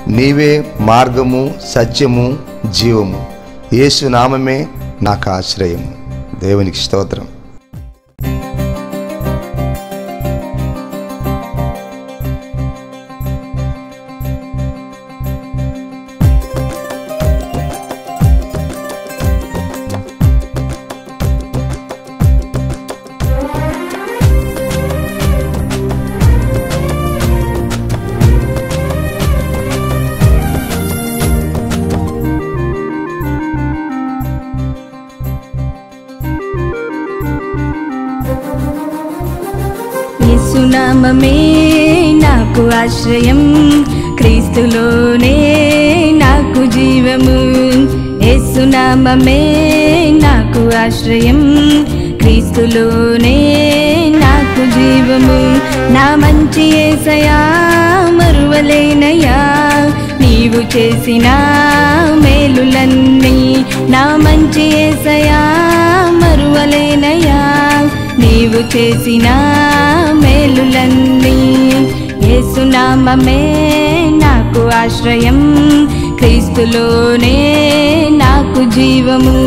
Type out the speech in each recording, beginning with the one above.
నీవే మార్గము సత్యము జీవము యేసు నామమే నాకు ఆశ్రయం దేవునికి స్తోత్రం యేసునామమే నాకు ఆశ్రయం క్రీస్తులోనే నాకు జీవము యేసునామమే నాకు ఆశ్రయం క్రీస్తులోనే నాకు జీవము నా మంచి ఏసయా మరువలేనయ్యా నీవు చేసిన మేలులన్నీ నా మంచి ఏసయా మరువలేనయ్యా నీవు చేసిన మేలులన్నీ యేసునామమే నాకు ఆశ్రయం క్రీస్తులోనే నాకు జీవము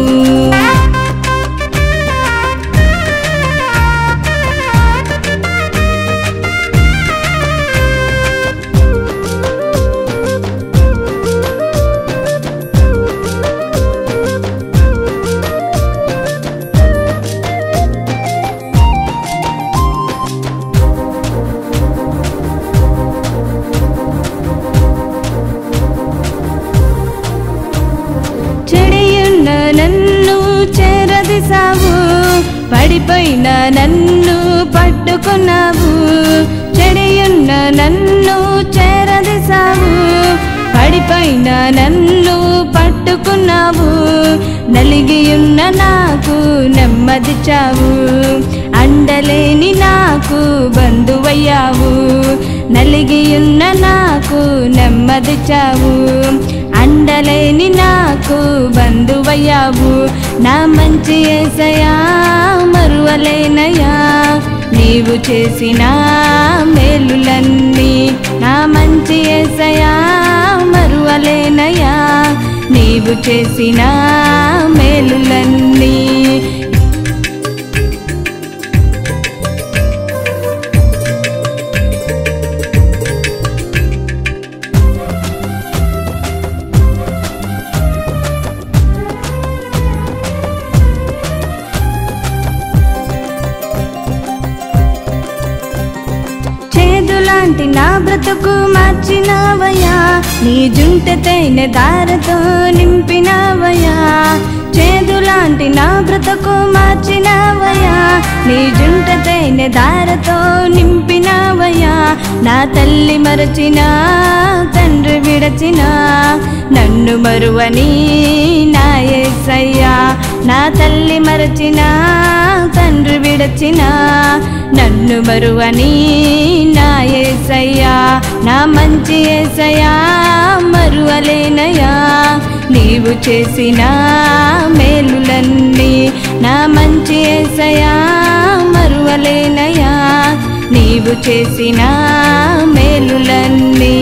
చెడియున్న నన్ను చెరదిసావు పడిపోయిన నన్ను పట్టుకున్నావు చెడియున్న నన్ను చెరదిసావు పడిపోయిన నన్ను పట్టుకున్నావు నలిగియున్న నాకు నెమ్మదిచ్చావు అండలేని నాకు బంధువయ్యావు నలిగియున్న నాకు నెమ్మదిచ్చావు అండలేని నాకు బంధువయ్యావు నా మంచి ఏసయా మరువలేనయ్యా నీవు చేసిన మేలులన్నీ నా మంచి ఏసయా మరువలేనయ్యా నీవు చేసిన మేలులన్నీ చేదులాంటి నా బ్రతుకు మార్చినవయ్యా నీ జుంట తైన దారతో నింపినవయ్యా చేదులాంటి నా బ్రతుకు మార్చినవయ్యా నీ జుంట తైన దారతో నింపినవయ్యా నా తల్లి మరచిన తండ్రి విడచిన నన్ను మరువని నా యేసయ్యా నా తల్లి మరచిన తండ్రి విడచిన నన్ను మరువని నా ఏసయ్యా నా మంచి ఏసయ్యా మరువలేనయ్యా నీవు చేసిన మేలులన్నీ నా మంచి ఏసయ్యా మరువలేనయ్యా నీవు చేసిన మేలులన్నీ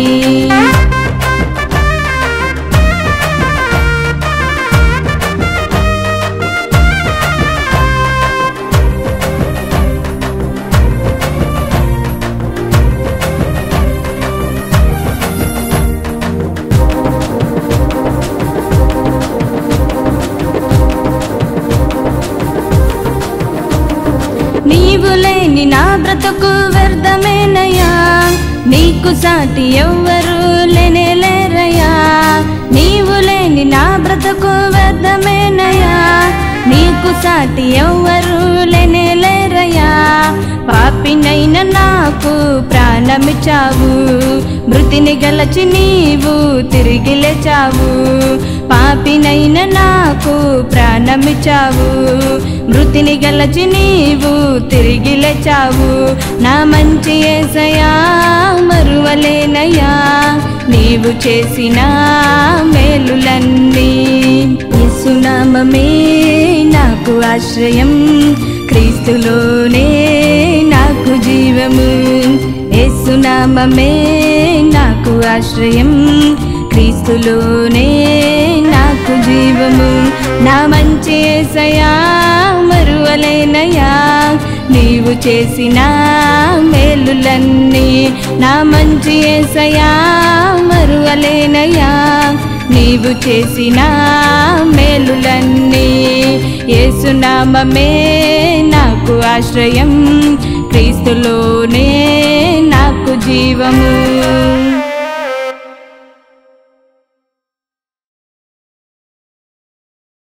నీవు లేని నా బ్రతుకు వ్యర్థమేనయ్యా నీకు సాటి ఎవ్వరు లేనే లేరయ్యా నీవు లేని నా బ్రతుకు వ్యర్థమేనయ్యా నీకు సాటి ఎవ్వరు లేనే లేరయ్యా పాపినైన నాకు ప్రాణమిచ్చావు మృతిని గలచి నీవు తిరిగి లేచావు పాపినైన నాకు ప్రాణమిచ్చావు మృతిని గలచి నీవు తిరిగి లేచావు నా మంచి ఏసయా మరువలేనయ్యా నీవు చేసిన మేలులన్నీ యేసునామమే నాకు ఆశ్రయం క్రీస్తులోనే నాకు జీవము యేసు యేసునామమే నాకు ఆశ్రయం క్రీస్తులోనే నాకు జీవము నా మంచి ఏసయా మరువలేనయా నీవు చేసిన మేలులన్నీ నా మంచి ఏసయా మరువలేనయా నీవు చేసిన మేలులన్నీ యేసునామమే నాకు ఆశ్రయం క్రీస్తులోనే నాకు జీవము